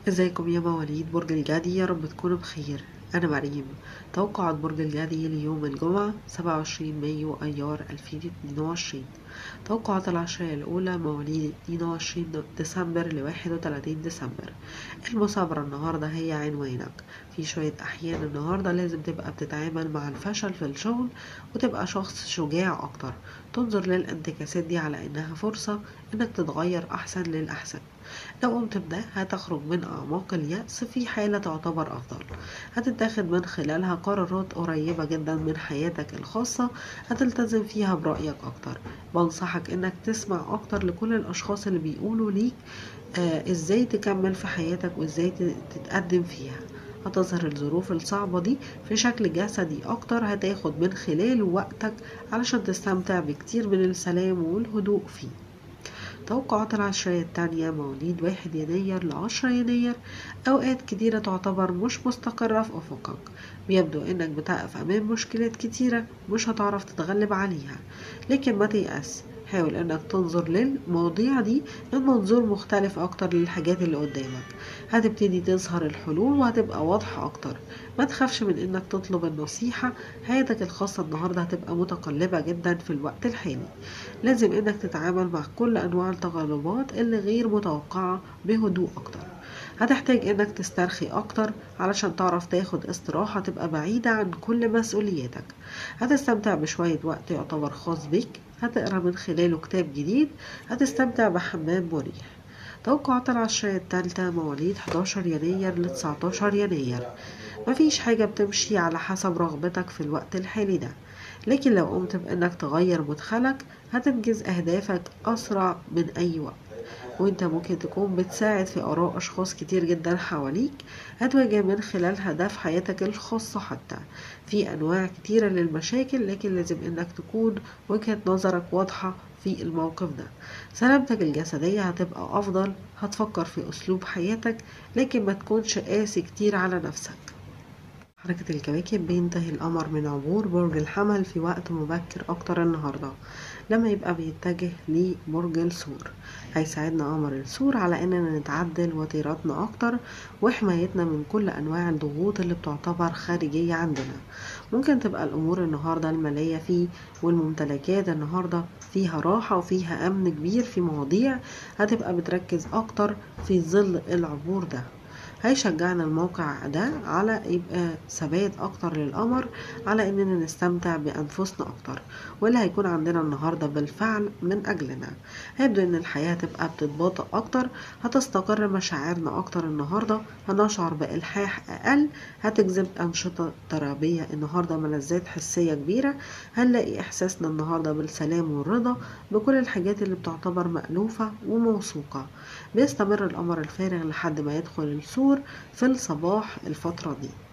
ازيكم يا مواليد برج الجدي يا رب تكونوا بخير أنا مريم توقعات برج الجدي ليوم الجمعة 27 مايو أيار 2022 توقعات العشرية الأولى مواليد 22 ديسمبر ل 31 ديسمبر المثابرة النهاردة هي عنوانك في شوية أحيان النهاردة لازم تبقى بتتعامل مع الفشل في الشغل وتبقى شخص شجاع أكتر تنظر للانتكاسات دي على إنها فرصة إنك تتغير أحسن للأحسن لو قمت بده هتخرج من أعماق اليأس في حالة تعتبر أفضل هتتاخد من خلالها قرارات قريبة جدا من حياتك الخاصة هتلتزم فيها برأيك أكتر بنصحك إنك تسمع أكتر لكل الأشخاص اللي بيقولوا ليك آه إزاي تكمل في حياتك وإزاي تتقدم فيها هتظهر الظروف الصعبة دي في شكل جسدي أكتر هتاخد من خلاله وقتك علشان تستمتع بكتير من السلام والهدوء فيه توقعات العشرية التانية مواليد واحد يناير لعشرة يناير أوقات كتيرة تعتبر مش مستقرة في أفقك بيبدو إنك بتقف أمام مشكلات كتيرة مش هتعرف تتغلب عليها لكن ما تيأس حاول انك تنظر للمواضيع دي من منظور مختلف اكتر للحاجات اللي قدامك هتبتدي تظهر الحلول وهتبقى واضحة اكتر ما تخافش من انك تطلب النصيحة حياتك الخاصة النهاردة هتبقى متقلبة جدا في الوقت الحالي لازم انك تتعامل مع كل انواع التغلبات اللي غير متوقعة بهدوء اكتر هتحتاج انك تسترخي اكتر علشان تعرف تاخد استراحة تبقى بعيدة عن كل مسؤولياتك هتستمتع بشوية وقت يعتبر خاص بيك هتقرا من خلاله كتاب جديد هتستمتع بحمام مريح توقعات العشرية التالتة مواليد 11 يناير ل 19 يناير مفيش حاجة بتمشي على حسب رغبتك في الوقت الحالي ده لكن لو قمت بانك تغير مدخلك هتنجز اهدافك اسرع من اي وقت وانت ممكن تكون بتساعد في اراء اشخاص كتير جدا حواليك هتواجه من خلال هدف حياتك الخاصة حتى في انواع كتيرة للمشاكل لكن لازم انك تكون وجهة نظرك واضحة في الموقف ده سلامتك الجسدية هتبقى افضل هتفكر في اسلوب حياتك لكن ما تكونش قاسي كتير على نفسك حركة الكواكب بينتهي القمر من عبور برج الحمل في وقت مبكر أكتر النهاردة لما يبقى بيتجه لبرج الثور هيساعدنا قمر الثور على إننا نتعدل وتيراتنا أكتر وحمايتنا من كل أنواع الضغوط اللي بتعتبر خارجية عندنا ممكن تبقى الأمور النهاردة المالية فيه والممتلكات النهاردة فيها راحة وفيها أمن كبير في مواضيع هتبقى بتركز أكتر في ظل العبور ده هيشجعنا الموقع ده على يبقى ثبات اكتر للقمر على اننا نستمتع بانفسنا اكتر واللي هيكون عندنا النهارده بالفعل من اجلنا هيبدو ان الحياه هتبقى بتتباطأ اكتر هتستقر مشاعرنا اكتر النهارده هنشعر بالحاح اقل هتجذب انشطه ترابيه النهارده ملذات حسيه كبيره هنلاقي احساسنا النهارده بالسلام والرضا بكل الحاجات اللي بتعتبر مألوفه وموثوقه بيستمر القمر الفارغ لحد ما يدخل السور في الصباح الفترة دي